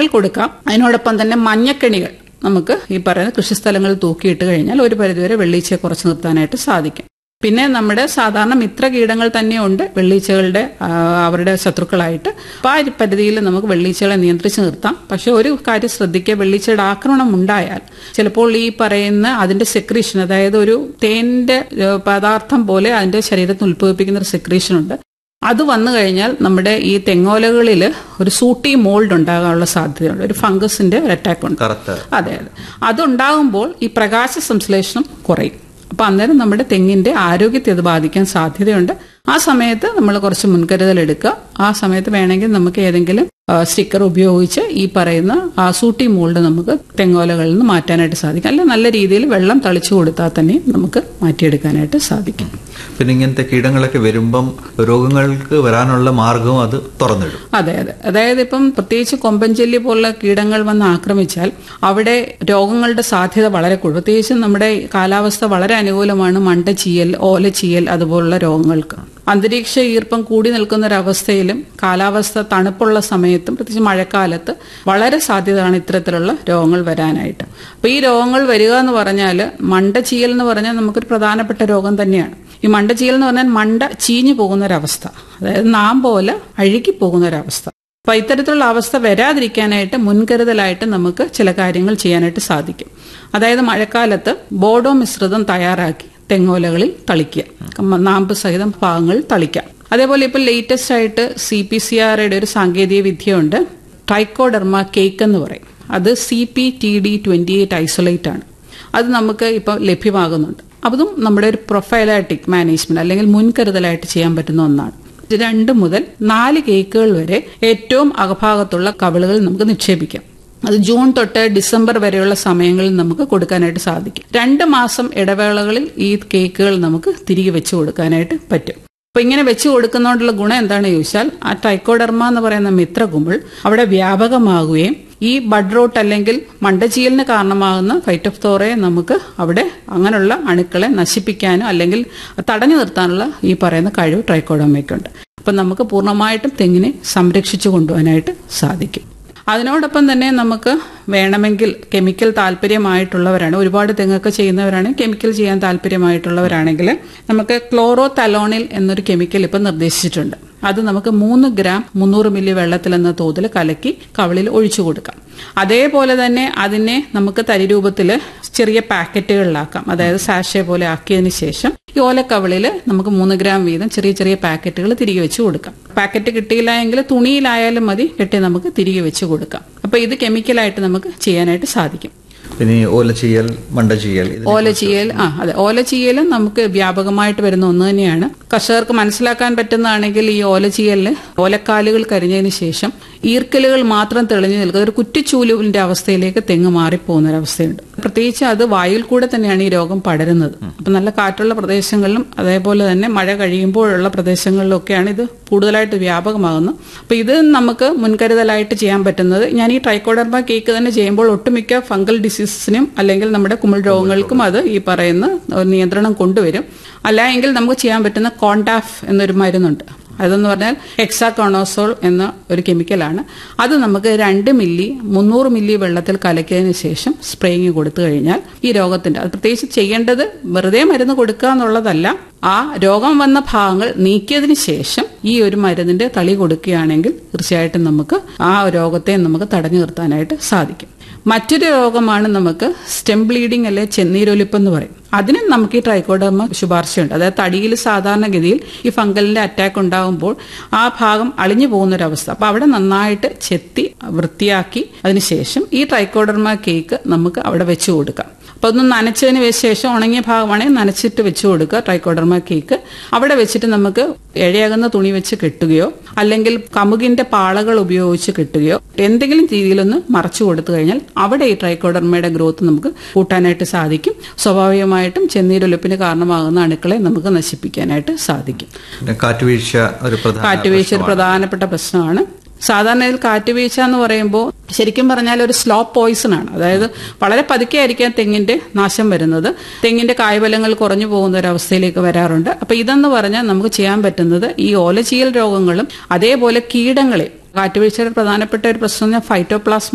വേണമെങ്കിൽ കൊടുക്കാം അതിനോടൊപ്പം തന്നെ മഞ്ഞക്കെണികൾ നമുക്ക് ഈ പറയുന്ന കൃഷിസ്ഥലങ്ങളിൽ തൂക്കിയിട്ട് കഴിഞ്ഞാൽ ഒരു പരിധിവരെ വെള്ളീച്ചയെ കുറച്ച് നിർത്താനായിട്ട് സാധിക്കും പിന്നെ നമ്മുടെ സാധാരണ മിത്ര കീടങ്ങൾ തന്നെയുണ്ട് വെള്ളീച്ചകളുടെ ആ, അവരുടെ ശത്രുക്കളായിട്ട് അപ്പോൾ ആ ഒരു പരിധിയിൽ നമുക്ക് വെള്ളീച്ചകളെ നിയന്ത്രിച്ച് നിർത്താം പക്ഷെ ഒരു കാര്യം ശ്രദ്ധിക്കുക വെള്ളീച്ചയുടെ ആക്രമണം ഉണ്ടായാൽ ചിലപ്പോൾ ഈ പറയുന്ന അതിന്റെ സെക്രീഷൻ അതായത് ഒരു തേനിന്റെ ഏ, പദാർത്ഥം പോലെ അതിന്റെ ശരീരത്തിൽ ഉത്ഭവിപ്പിക്കുന്ന ഒരു സെക്രീഷൻ ഉണ്ട് അത് വന്നു കഴിഞ്ഞാൽ നമ്മുടെ ഈ തെങ്ങോലകളിൽ ഒരു സൂട്ടി മോൾഡ് ഉണ്ടാകാനുള്ള സാധ്യതയുണ്ട് ഒരു ഫംഗസിന്റെ ഒരു അറ്റാക്ക് ഉണ്ട് കറുത്ത അതെ അതെ അതുണ്ടാകുമ്പോൾ ഈ പ്രകാശ സംശ്ലേഷണം കുറയും അപ്പൊ അന്നേരം നമ്മുടെ തെങ്ങിന്റെ ആരോഗ്യത്തെ അത് ബാധിക്കാൻ സാധ്യതയുണ്ട് ആ സമയത്ത് നമ്മൾ കുറച്ച് മുൻകരുതൽ എടുക്കുക ആ സമയത്ത് വേണമെങ്കിൽ നമുക്ക് ഏതെങ്കിലും സ്റ്റിക്കർ ഉപയോഗിച്ച് ഈ പറയുന്ന ആ സൂട്ടി മോൾഡ് നമുക്ക് തെങ്ങോലകളിൽ നിന്ന് മാറ്റാനായിട്ട് സാധിക്കും അല്ല നല്ല രീതിയിൽ വെള്ളം തളിച്ചു കൊടുത്താൽ തന്നെ നമുക്ക് മാറ്റിയെടുക്കാനായിട്ട് സാധിക്കും പിന്നെ ഇങ്ങനത്തെ കീടങ്ങളൊക്കെ വരുമ്പം രോഗങ്ങൾക്ക് വരാനുള്ള മാർഗവും അത് തുറന്നിടും അതെ അതെ അതായത് ഇപ്പം പ്രത്യേകിച്ച് കൊമ്പൻചെല്ലി പോലുള്ള കീടങ്ങൾ വന്ന് ആക്രമിച്ചാൽ അവിടെ രോഗങ്ങളുടെ സാധ്യത വളരെ കൂടുതൽ പ്രത്യേകിച്ചും നമ്മുടെ കാലാവസ്ഥ വളരെ അനുകൂലമാണ് മണ്ടച്ചീയൽ ഓലച്ചീയൽ അതുപോലുള്ള രോഗങ്ങൾക്ക് അന്തരീക്ഷ ഈർപ്പം കൂടി നിൽക്കുന്ന ഒരവസ്ഥയിലും കാലാവസ്ഥ തണുപ്പുള്ള സമയത്തും പ്രത്യേകിച്ച് മഴക്കാലത്ത് വളരെ സാധ്യതയാണ് ഇത്തരത്തിലുള്ള രോഗങ്ങൾ വരാനായിട്ട് അപ്പൊ ഈ രോഗങ്ങൾ വരിക എന്ന് പറഞ്ഞാൽ മണ്ടച്ചീയൽ എന്ന് പറഞ്ഞാൽ നമുക്കൊരു പ്രധാനപ്പെട്ട രോഗം തന്നെയാണ് ഈ മണ്ടച്ചീയൽ എന്ന് പറഞ്ഞാൽ മണ്ട ചീഞ്ഞു പോകുന്ന ഒരവസ്ഥ അതായത് നാം പോലെ അഴുകി പോകുന്ന ഒരവസ്ഥ അപ്പൊ ഇത്തരത്തിലുള്ള അവസ്ഥ വരാതിരിക്കാനായിട്ട് മുൻകരുതലായിട്ട് നമുക്ക് ചില കാര്യങ്ങൾ ചെയ്യാനായിട്ട് സാധിക്കും അതായത് മഴക്കാലത്ത് ബോഡോ മിശ്രിതം തയ്യാറാക്കി തെങ്ങോലകളിൽ തളിക്കുക നാമ്പ് സഹിതം ഭാഗങ്ങളിൽ തളിക്കാം അതേപോലെ ഇപ്പോൾ ലേറ്റസ്റ്റ് ആയിട്ട് സി പി സി ആറുടെ ഒരു സാങ്കേതിക വിദ്യയുണ്ട് ട്രൈക്കോഡെർമ കേക്ക് എന്ന് പറയും അത് C P T D twenty eight isolate ആണ് അത് നമുക്ക് ഇപ്പോൾ ലഭ്യമാകുന്നുണ്ട് അതും നമ്മുടെ ഒരു പ്രൊഫൈലാറ്റിക് മാനേജ്മെന്റ് അല്ലെങ്കിൽ മുൻകരുതലായിട്ട് ചെയ്യാൻ പറ്റുന്ന ഒന്നാണ് രണ്ട് മുതൽ നാല് കേക്കുകൾ വരെ ഏറ്റവും അകഭാഗത്തുള്ള കവിളുകൾ നമുക്ക് നിക്ഷേപിക്കാം അത് ജൂൺ തൊട്ട് ഡിസംബർ വരെയുള്ള സമയങ്ങളിൽ നമുക്ക് കൊടുക്കാനായിട്ട് സാധിക്കും രണ്ട് മാസം ഇടവേളകളിൽ ഈ കേക്കുകൾ നമുക്ക് തിരികെ വെച്ച് കൊടുക്കാനായിട്ട് പറ്റും അപ്പൊ ഇങ്ങനെ വെച്ച് കൊടുക്കുന്നതുകൊണ്ടുള്ള ഗുണം എന്താണെന്ന് ചോദിച്ചാൽ ആ ടൈക്കോഡർമ എന്ന് പറയുന്ന മിത്രകുമിൾ അവിടെ വ്യാപകമാകുകയും ഈ ബഡ് റോട്ട് അല്ലെങ്കിൽ മണ്ടചീയലിന് കാരണമാകുന്ന ഫൈറ്റോഫ്തോറയെ നമുക്ക് അവിടെ അങ്ങനെയുള്ള അണുക്കളെ നശിപ്പിക്കാനോ അല്ലെങ്കിൽ തടഞ്ഞു നിർത്താനുള്ള ഈ പറയുന്ന കഴിവ് ട്രൈക്കോഡർമയ്ക്കുണ്ട് അപ്പൊ നമുക്ക് പൂർണ്ണമായിട്ടും തെങ്ങിനെ സംരക്ഷിച്ചു കൊണ്ടുപോകാനായിട്ട് സാധിക്കും അതിനോടൊപ്പം തന്നെ നമുക്ക് വേണമെങ്കിൽ കെമിക്കൽ താല്പര്യമായിട്ടുള്ളവരാണ് ഒരുപാട് തെങ്ങൊക്കെ ചെയ്യുന്നവരാണ് കെമിക്കൽ ചെയ്യാൻ താല്പര്യമായിട്ടുള്ളവരാണെങ്കിൽ നമുക്ക് ക്ലോറോ തലോണിൽ എന്നൊരു കെമിക്കൽ ഇപ്പം നിർദ്ദേശിച്ചിട്ടുണ്ട് അത് നമുക്ക് മൂന്ന് ഗ്രാം മുന്നൂറ് മില്ലി വെള്ളത്തിൽ എന്ന തോതിൽ കലക്കി കവിളിൽ ഒഴിച്ചു കൊടുക്കാം അതേപോലെ തന്നെ അതിനെ നമുക്ക് തരി രൂപത്തിൽ ചെറിയ പാക്കറ്റുകളിലാക്കാം അതായത് സാഷെ പോലെ ആക്കിയതിന് ശേഷം ഈ ഓലക്കവിളിൽ നമുക്ക് മൂന്ന് ഗ്രാം വീതം ചെറിയ ചെറിയ പാക്കറ്റുകൾ തിരികെ വെച്ച് കൊടുക്കാം പാക്കറ്റ് കിട്ടിയില്ല എങ്കിൽ തുണിയിലായാലും മതി കെട്ടി നമുക്ക് തിരികെ വെച്ച് കൊടുക്കാം അപ്പൊ ഇത് കെമിക്കലായിട്ട് നമുക്ക് ചെയ്യാനായിട്ട് സാധിക്കും പിന്നെ ഈ ഓലച്ചീയൽ മണ്ടച്ചീയൽ ഇത് ഓലചീയൽ ആ അതെ ഓലചീയലും നമുക്ക് വ്യാപകമായിട്ട് വരുന്ന ഒന്ന് തന്നെയാണ് കർഷകർക്ക് മനസ്സിലാക്കാൻ പറ്റുന്നതാണെങ്കിൽ ഈ ഓലചീയലിന് ഓലക്കാലുകൾ കരിഞ്ഞതിന് ശേഷം ഈർക്കലുകൾ മാത്രം തെളിഞ്ഞു നിൽക്കുന്ന ഒരു കുറ്റിച്ചൂലുവിന്റെ അവസ്ഥയിലേക്ക് തെങ്ങ് മാറിപ്പോകുന്ന ഒരു അവസ്ഥയുണ്ട് പ്രത്യേകിച്ച് അത് വായുവിൽ കൂടെ തന്നെയാണ് ഈ രോഗം പടരുന്നത് അപ്പൊ നല്ല കാറ്റുള്ള പ്രദേശങ്ങളിലും അതേപോലെ തന്നെ മഴ കഴിയുമ്പോഴുള്ള പ്രദേശങ്ങളിലൊക്കെയാണ് ഇത് കൂടുതലായിട്ട് വ്യാപകമാകുന്നത് അപ്പൊ ഇത് നമുക്ക് മുൻകരുതലായിട്ട് ചെയ്യാൻ പറ്റുന്നത് ഞാൻ ഈ ട്രൈക്കോഡർമ കേക്ക് തന്നെ ചെയ്യുമ്പോൾ ഒട്ടുമിക്ക ഫംഗൽ ഡിസീസസിനും അല്ലെങ്കിൽ നമ്മുടെ കുമിൾ രോഗങ്ങൾക്കും അത് ഈ പറയുന്ന ഒരു നിയന്ത്രണം കൊണ്ടുവരും അല്ല എങ്കിൽ നമുക്ക് ചെയ്യാൻ പറ്റുന്ന കോണ്ടാഫ് എന്നൊരു മരുന്നുണ്ട് അതെന്ന് പറഞ്ഞാൽ ഹെക്സാകോണോസോൾ എന്ന ഒരു കെമിക്കലാണ് അത് നമുക്ക് രണ്ട് മില്ലി മുന്നൂറ് മില്ലി വെള്ളത്തിൽ കലക്കിയതിന് ശേഷം സ്പ്രേയിങ് കൊടുത്തു കഴിഞ്ഞാൽ ഈ രോഗത്തിന്റെ അത് പ്രത്യേകിച്ച് ചെയ്യേണ്ടത് വെറുതെ മരുന്ന് കൊടുക്കുക എന്നുള്ളതല്ല ആ രോഗം വന്ന ഭാഗങ്ങൾ നീക്കിയതിന് ശേഷം ഈ ഒരു മരുന്നിന്റെ തളി കൊടുക്കുകയാണെങ്കിൽ തീർച്ചയായിട്ടും നമുക്ക് ആ രോഗത്തെ നമുക്ക് തടഞ്ഞു നിർത്താനായിട്ട് സാധിക്കും മറ്റൊരു രോഗമാണ് നമുക്ക് സ്റ്റെം ബ്ലീഡിംഗ് അല്ലെ ചെന്നീരൊലിപ്പ് എന്ന് പറയും അതിനും നമുക്ക് ഈ ട്രൈക്കോഡർമ ശുപാർശയുണ്ട് അതായത് തടിയിൽ സാധാരണഗതിയിൽ ഈ ഫംഗലിന്റെ അറ്റാക്ക് ഉണ്ടാകുമ്പോൾ ആ ഭാഗം അളിഞ്ഞു പോകുന്ന ഒരു അവസ്ഥ അപ്പൊ അവിടെ നന്നായിട്ട് ചെത്തി വൃത്തിയാക്കി അതിനുശേഷം ഈ ട്രൈക്കോഡർമ കേക്ക് നമുക്ക് അവിടെ വെച്ച് കൊടുക്കാം അപ്പൊ ഒന്ന് നനച്ചതിന് ശേഷം ഉണങ്ങിയ ഭാഗമാണെങ്കിൽ നനച്ചിട്ട് വെച്ച് കൊടുക്കുക ട്രൈക്കോഡർമ കേക്ക് അവിടെ വെച്ചിട്ട് നമുക്ക് ഇഴയകുന്ന തുണി വെച്ച് കെട്ടുകയോ അല്ലെങ്കിൽ കമുകിന്റെ പാളകൾ ഉപയോഗിച്ച് കെട്ടുകയോ എന്തെങ്കിലും രീതിയിലൊന്ന് മറച്ചു കൊടുത്തു കഴിഞ്ഞാൽ അവിടെ ഈ ട്രൈക്കോഡർമയുടെ ഗ്രോത്ത് നമുക്ക് കൂട്ടാനായിട്ട് സാധിക്കും സ്വാഭാവികമായിട്ടും ചെന്നീരൊലിപ്പിന് കാരണമാകുന്ന അണുക്കളെ നമുക്ക് നശിപ്പിക്കാനായിട്ട് സാധിക്കും പിന്നെ കാറ്റുവീഴ്ച ഒരു പ്രധാന കാറ്റുവീഴ്ച ഒരു പ്രധാനപ്പെട്ട പ്രശ്നമാണ് സാധാരണ ഇതിൽ കാറ്റുവീഴ്ച എന്ന് പറയുമ്പോൾ ശരിക്കും പറഞ്ഞാൽ ഒരു സ്ലോ പോയിസൺ ആണ് അതായത് വളരെ പതുക്കെ ആയിരിക്കാം തെങ്ങിന്റെ നാശം വരുന്നത് തെങ്ങിന്റെ കായ്ഫലങ്ങൾ കുറഞ്ഞു പോകുന്ന ഒരു അവസ്ഥയിലേക്ക് വരാറുണ്ട് അപ്പൊ ഇതെന്ന് പറഞ്ഞാൽ നമുക്ക് ചെയ്യാൻ പറ്റുന്നത് ഈ ഓലചീയൽ രോഗങ്ങളും അതേപോലെ കീടങ്ങളെ കാറ്റുവീഴ്ചയുടെ പ്രധാനപ്പെട്ട ഒരു പ്രശ്നം ഫൈറ്റോപ്ലാസ്മ